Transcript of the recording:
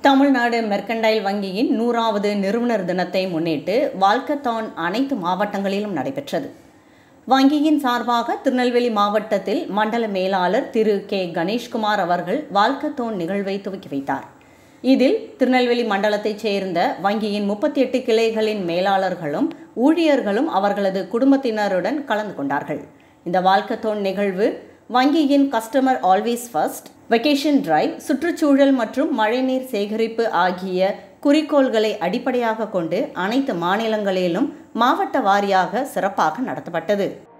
Tamil Nadu mercantile வங்கியின் நூறாவது நிறுவனர் தினத்தை முன்னிட்டு வால்கத்தான் அனைத்து மாவட்டங்களிலும் நடைபெற்றது வங்கியின் சார்பாக திருநெல்வேலி மாவட்டத்தில் மண்டல மேலாளர் திரு கே கணேஷ்குமார் அவர்கள் வால்கத்தோன் நிகழ்வை துவக்கி வைத்தார் இதில் திருநெல்வேலி மண்டலத்தைச் சேர்ந்த வங்கியின் முப்பத்தி எட்டு கிளைகளின் மேலாளர்களும் ஊழியர்களும் அவர்களது குடும்பத்தினருடன் கலந்து கொண்டார்கள் இந்த வால்கத்தோன் நிகழ்வு வங்கியின் customer always first vacation drive சுற்றுச்சூழல் மற்றும் மழைநீர் சேகரிப்பு ஆகிய குறிக்கோள்களை அடிப்படையாக கொண்டு அனைத்து மாநிலங்களிலும் மாவட்ட வாரியாக சிறப்பாக நடத்தப்பட்டது